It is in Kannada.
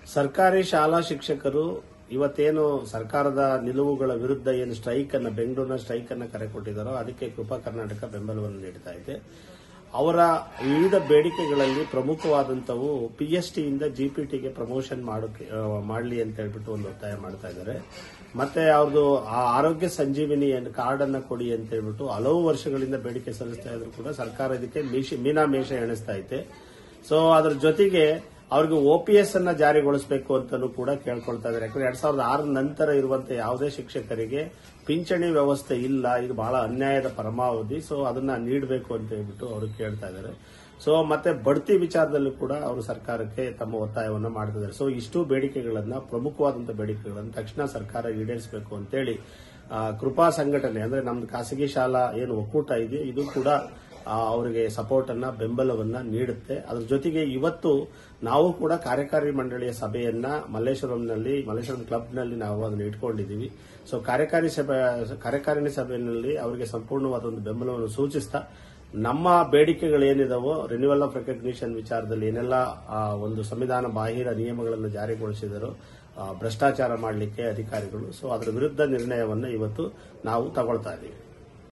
ಸರ್ಕಾರಿ ಶಾಲಾ ಶಿಕ್ಷಕರು ಇವತ್ತೇನು ಸರ್ಕಾರದ ನಿಲುವುಗಳ ವಿರುದ್ಧ ಏನು ಸ್ಟ್ರೈಕ್ ಅನ್ನ ಬೆಂಗಳೂರಿನ ಸ್ಟ್ರೈಕ್ ಅನ್ನ ಕರೆ ಕೊಟ್ಟಿದ್ದಾರೋ ಅದಕ್ಕೆ ಕೃಪಾ ಕರ್ನಾಟಕ ಬೆಂಬಲವನ್ನು ನೀಡ್ತಾ ಇದೆ ಅವರ ವಿವಿಧ ಬೇಡಿಕೆಗಳಲ್ಲಿ ಪ್ರಮುಖವಾದಂಥವು ಪಿ ಎಸ್ ಟಿಯಿಂದ ಜಿಪಿಟಿಗೆ ಪ್ರಮೋಷನ್ ಮಾಡೋಕೆ ಮಾಡಲಿ ಅಂತ ಹೇಳ್ಬಿಟ್ಟು ಒಂದು ಒತ್ತಾಯ ಮಾಡ್ತಾ ಇದ್ದಾರೆ ಮತ್ತೆ ಅವ್ರದ್ದು ಆ ಆರೋಗ್ಯ ಸಂಜೀವಿನಿ ಕಾರ್ಡ್ ಅನ್ನ ಕೊಡಿ ಅಂತ ಹೇಳ್ಬಿಟ್ಟು ಹಲವು ವರ್ಷಗಳಿಂದ ಬೇಡಿಕೆ ಸಲ್ಲಿಸ್ತಾ ಇದ್ರು ಕೂಡ ಸರ್ಕಾರ ಇದಕ್ಕೆ ಮೀಶ ಮೀನಾಮೇಷ ಎಣಿಸ್ತಾ ಐತೆ ಸೊ ಅದ್ರ ಜೊತೆಗೆ ಅವ್ರಿಗೆ ಒಪಿಎಸ್ ಅನ್ನ ಜಾರಿಗೊಳಿಸಬೇಕು ಅಂತಾನೂ ಕೂಡ ಕೇಳ್ಕೊಳ್ತಾ ಇದ್ದಾರೆ ಯಾಕಂದ್ರೆ ಎರಡ್ ಸಾವಿರದ ಆರ ನಂತರ ಇರುವಂತ ಯಾವುದೇ ಶಿಕ್ಷಕರಿಗೆ ಪಿಂಚಣಿ ವ್ಯವಸ್ಥೆ ಇಲ್ಲ ಇದು ಬಹಳ ಅನ್ಯಾಯದ ಪರಮಾವಧಿ ಸೊ ಅದನ್ನ ನೀಡಬೇಕು ಅಂತ ಹೇಳ್ಬಿಟ್ಟು ಅವರು ಕೇಳ್ತಾ ಇದ್ದಾರೆ ಸೊ ಮತ್ತೆ ಬಡ್ತಿ ವಿಚಾರದಲ್ಲೂ ಕೂಡ ಅವರು ಸರ್ಕಾರಕ್ಕೆ ತಮ್ಮ ಒತ್ತಾಯವನ್ನು ಮಾಡ್ತಿದ್ದಾರೆ ಸೊ ಇಷ್ಟು ಬೇಡಿಕೆಗಳನ್ನ ಪ್ರಮುಖವಾದಂತಹ ಬೇಡಿಕೆಗಳನ್ನು ತಕ್ಷಣ ಸರ್ಕಾರ ಈಡೇರಿಸಬೇಕು ಅಂತೇಳಿ ಆ, ಕೃಪಾ ಸಂಘಟನೆ ಅಂದ್ರೆ ನಮ್ದು ಖಾಸಗಿ ಶಾಲಾ ಏನು ಒಕ್ಕೂಟ ಇದೆ ಇದು ಕೂಡ ಆ, ಅವರಿಗೆ ಸಪೋರ್ಟ್ ಅನ್ನ ಬೆಂಬಲವನ್ನ ನೀಡುತ್ತೆ ಅದ್ರ ಜೊತೆಗೆ ಇವತ್ತು ನಾವು ಕೂಡ ಕಾರ್ಯಕಾರಿ ಮಂಡಳಿಯ ಸಭೆಯನ್ನ ಮಲ್ಲೇಶ್ವರಂನಲ್ಲಿ ಮಲ್ಲೇಶ್ವರಂ ಕ್ಲಬ್ನಲ್ಲಿ ನಾವು ಅದನ್ನು ಇಟ್ಕೊಂಡಿದ್ದೀವಿ ಸೊ ಕಾರ್ಯಕಾರಿ ಸಭೆ ಕಾರ್ಯಕಾರಿಣಿ ಸಭೆಯಲ್ಲಿ ಅವರಿಗೆ ಸಂಪೂರ್ಣವಾದ ಒಂದು ಬೆಂಬಲವನ್ನು ಸೂಚಿಸ್ತಾ ನಮ್ಮ ಬೇಡಿಕೆಗಳೇನಿದಾವೋ ರಿನ್ಯೂವಲ್ ಆಫ್ ರೆಕಗ್ನಿಷನ್ ವಿಚಾರದಲ್ಲಿ ಏನೆಲ್ಲ ಆ, ಒಂದು ಸಂವಿಧಾನ ಬಾಹಿರ ನಿಯಮಗಳನ್ನು ಜಾರಿಗೊಳಿಸಿದರೋ ಆ, ಭ್ರಷ್ಟಾಚಾರ ಮಾಡಲಿಕ್ಕೆ ಅಧಿಕಾರಿಗಳು ಸೊ ಅದರ ವಿರುದ್ಧ ನಿರ್ಣಯವನ್ನು ಇವತ್ತು ನಾವು ತಗೊಳ್ತಾ ಇದ್ದೀವಿ